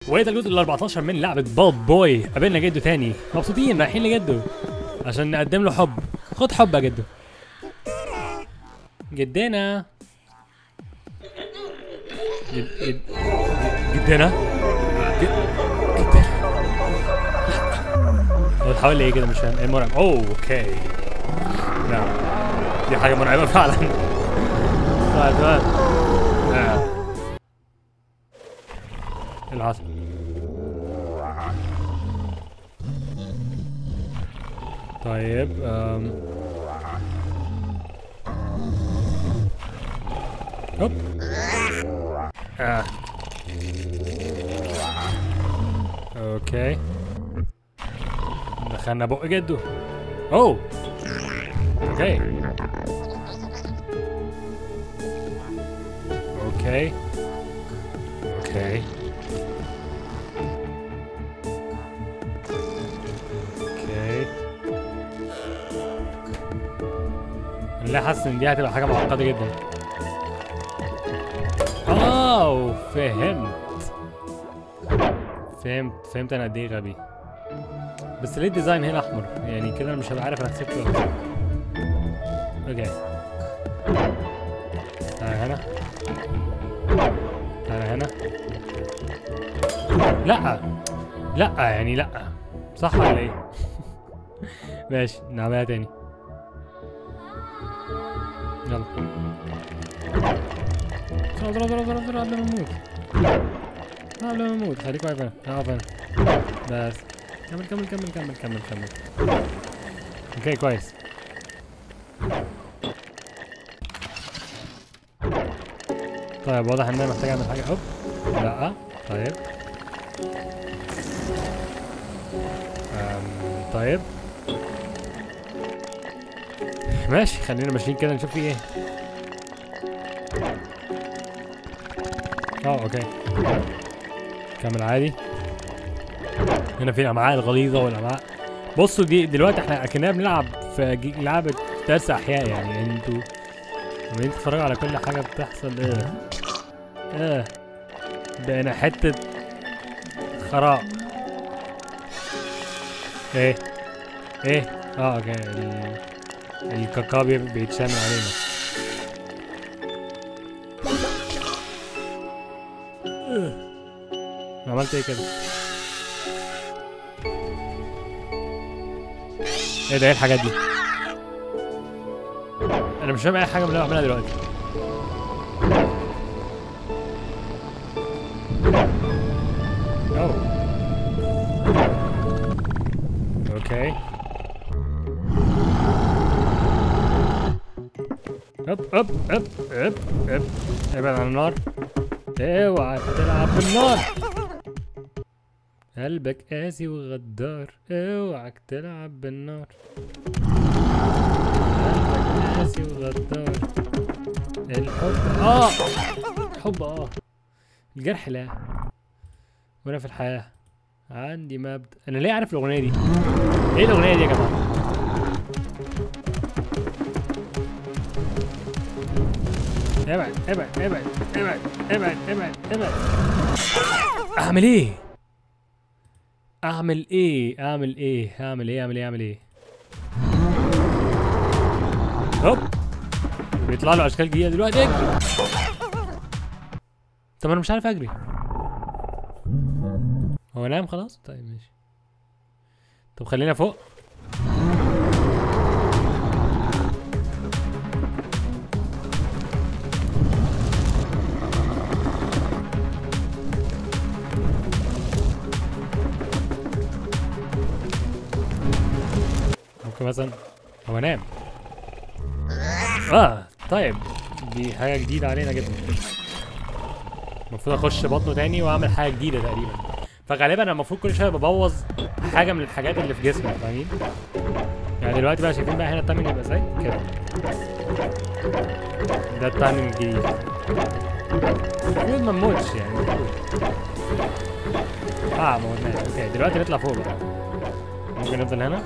وده الجزء ال 14 من لعبة باد بوي قابلنا جدو تاني مبسوطين رايحين لجدو عشان نقدم له حب خد حب يا جدو جدنا جد جد جدنا جد- جدنا هو اتحول لايه كده مش فاهم ايه مرعب اوه اوكي لا دي حاجة مرعبة فعلا طيب طيب آه. ايه اللي حصل؟ طيب أم. هوب آه. اوكي دخلنا بق جده اوه اوكي اوكي اوكي اوكي لا حاسس ان دي هتبقى حاجه معقده جدا اوه فهمت فهمت فهمت انا قد ايه غبي بس ليه الديزاين هنا احمر يعني كده انا مش هبقى عارف انا كسبت ولا لا اوكي تعالى هنا تعالى هنا لا لا يعني لا صح ولا ايه ماشي نعملها تاني يلا بسرعة بسرعة بسرعة بسرعة بسرعة قبل ما نموت قبل ما نموت خليك واقف هنا اقف هنا بس كمل كمل كمل كمل كمل كمل اوكي كويس طيب واضح ان انا محتاج اعمل حاجة اوب لا طيب أم طيب ماشي خلينا ماشيين كده نشوف في ايه اه اوكي كمل عادي هنا في الامعاء الغليظه والامعاء بصوا دي دلوقتي احنا اكننا بنلعب في جي- لعبه درس احياء يعني انتوا لما انتوا تتفرجوا على كل حاجه بتحصل ايه ايه بقينا حته خراب ايه ايه اه اوكي ال... الكاكاو بي- بيتشامل علينا إيه. عملت ايه كده ايه ده ايه الحاجات دي انا مش فاهم اي حاجه من اللي أنا بعملها دلوقتي أوه. اوكي هب هب هب هب هب ابعد عن النار اوعى تلعب بالنار قلبك قاسي وغدار اوعك تلعب بالنار قلبك قاسي وغدار الحب اه الحب اه الجرح لا وانا في الحياة عندي مبدأ انا ليه عارف الاغنية دي ايه الاغنية دي يا جماعة ابعد ابعد ابعد ابعد ابعد ابعد ابعد اعمل ايه اعمل ايه اعمل ايه اعمل ايه اعمل ايه اعمل ايه هوب بيطلع له اشكال جديده دلوقتي اجري طب انا مش عارف اجري هو نام خلاص طيب ماشي طب خلينا فوق ممكن مثلا هو نام اه طيب دي حاجة جديدة علينا جدا المفروض اخش بطنه تاني واعمل حاجة جديدة تقريبا فغالبا انا المفروض كل شوية ببوظ حاجة من الحاجات اللي في جسمي فاهمين؟ يعني دلوقتي بقى شايفين بقى هنا التايمنج يبقى ازاي؟ كده ده التايمنج الجديد المفروض ما نموتش يعني المفروض اه ما قلناش اوكي دلوقتي نطلع فوق بقى ممكن نفضل هنا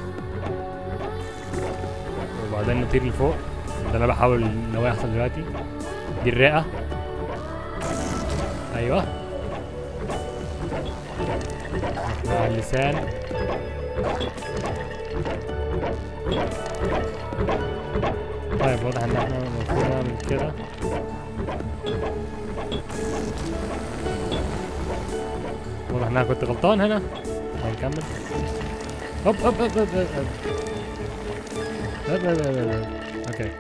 وبعدين نطير لفوق ده اللي انا بحاول ان هو يحصل دلوقتي دي الرئه ايوه مع اللسان طيب واضح ان احنا المفروض نعمل كده واضح ان انا كنت غلطان هنا هنكمل هوب هوب هوب هوب هوب هوب. هوب هوب هوب هوب. اوكي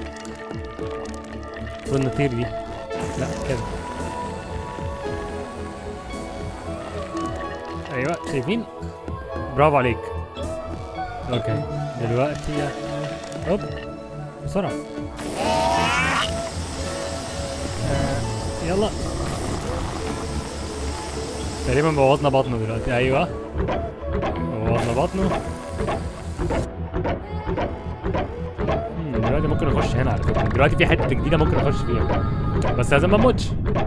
المفروض نطير دي لا كده ايوه شايفين برافو عليك اوكي دلوقتي يا هوب بسرعة آه، يلا تقريبا بوظنا بطنه دلوقتي ايوه بوظنا بطنه مم، دلوقتي ممكن اخش هنا على فكرة دلوقتي في حتة جديدة ممكن اخش فيها بس لازم ما اموتش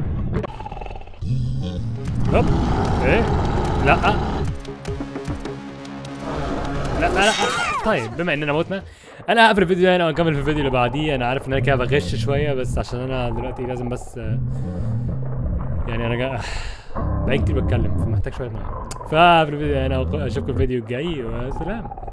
هوب ايه لا لا لا لا طيب بما اننا موتنا انا هقفل الفيديو هنا ونكمل في الفيديو اللي بعديه انا عارف ان انا كده بغش شويه بس عشان انا دلوقتي لازم بس آه، يعني انا جا... بقالي كتير بتكلم فمحتاج شويه معايا فهقفل الفيديو هنا واشوفكم الفيديو الجاي وسلام